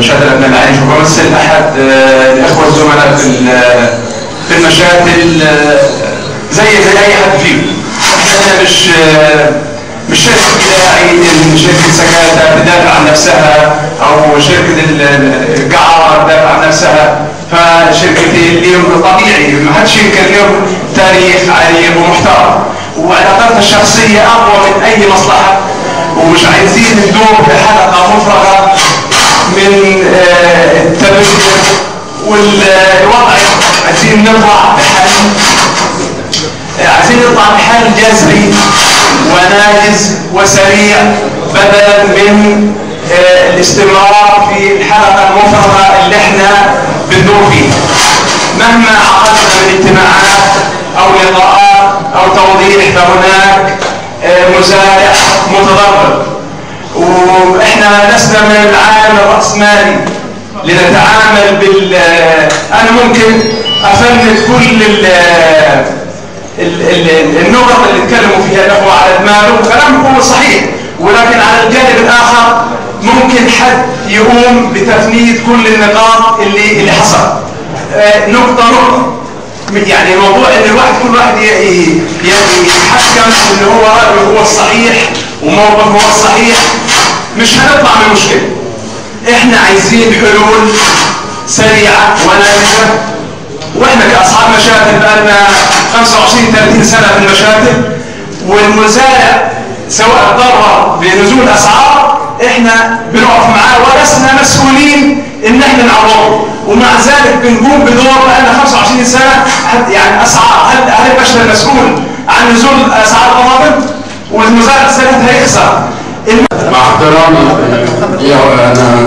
المشاهد الابناء العريش وبمثل احد آه، الاخوه الزملاء في ال- في المشاهد آه، زي زي اي حد فيهم احنا مش آه، مش شركه بداعي إن شركه سكاتا تدافع عن نفسها او شركه ال- القعاره تدافع عن نفسها فشركتين ليهم طبيعي ما حدش ينكر لهم تاريخ عريق ومحترم وعلاقاتنا الشخصيه اقوى من اي مصلحه ومش عايزين ندور في حلقه مفرغه من آه، التبذير والوضع عايزين نطلع بحل آه، عايزين نطلع بحل جذري وناجز وسريع بدلا من آه، الاستمرار في الحلقه المفرغه اللي احنا بندور فيها مهما عقدنا من اجتماعات او لقاءات او توضيح فهناك آه، مزارع متضرر واحنا لسنا من العالم الراسمالي لنتعامل بال انا ممكن افند كل ال ال- ال- النقط اللي اتكلموا فيها الاخوه على دماغه وكلامهم هو صحيح ولكن على الجانب الاخر ممكن حد يقوم بتفنيد كل النقاط اللي اللي حصل آه، نقطه نقطه يعني موضوع ان الواحد كل واحد ي- ي- ي- يتحكم ان هو رايه هو الصحيح وموقفه هو الصحيح مش هنطلع من المشكله احنا عايزين حلول سريعه وناجزه واحنا كاصحاب مشاتل بقالنا 25 30 سنه في المشاتل والمزارع سواء ضرر بنزول اسعار احنا بنقف معاه ولسنا مسؤولين ان احنا نعوضه ومع ذلك بنقوم بدور بقالنا 25 سنه حد- يعني اسعار هل هل البشر المسؤول عن نزول اسعار الطماطم والمزارع سنتها هيخسر الم- مع احترامي يا انا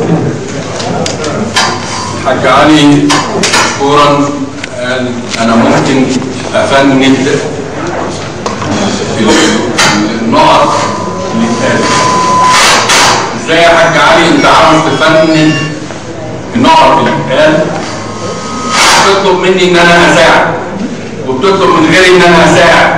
حاج علي مشكورا قال انا ممكن افند النقط اللي اتقالت ازاي يا حاج علي انت عاوز تفند النقط اللي اتقال بتطلب مني ان انا اساعد وبتطلب من غيري ان انا اساعد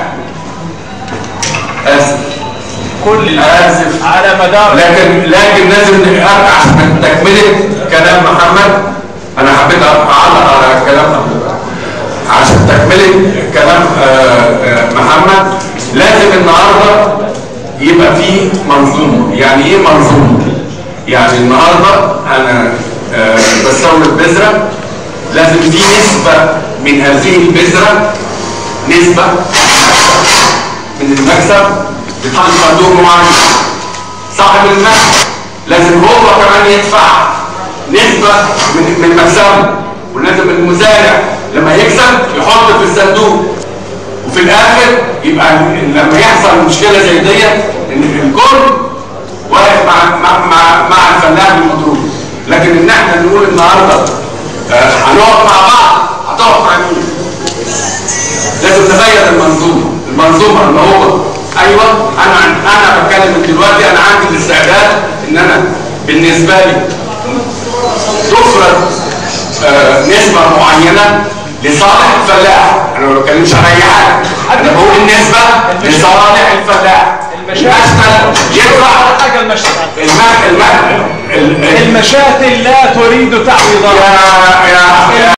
اسف كل اسف على مدار لكن لكن لازم ارجع عشان تكمله كلام محمد انا حبيت اعلق على كلام حضرتك. عشان تكمله كلام آه، آه، محمد لازم النهارده يبقى فيه منظومه يعني ايه منظومه يعني النهارده انا آه، بستورد بذره لازم في نسبه من هذه البذره نسبه من المكسب بتحط صندوق معين صاحب المكسب لازم هو كمان يدفع نسبة من من مكسبه ولازم المزارع لما يكسب يحط في الصندوق وفي الاخر يبقى لما يحصل مشكلة زي ديت ان الكل واقف مع مع مع, مع الفلاح المضروب لكن ان احنا نقول النهارده آه، هنقف مع بعض هتقف مع مين؟ لازم نغير المنظومه المنظومه ان هو ايوه انا انا بتكلم من دلوقتي انا عندي الاستعداد ان انا بالنسبه لي تفرض آه نسبه معينه لصالح الفلاح انا ما بتكلمش عن اي حاجه انا بقول النسبه لصالح الفلاح المشتل يدفع حاجه المشهد المك المك ال- ال- المشاتل لا تريد تعويضات يا يا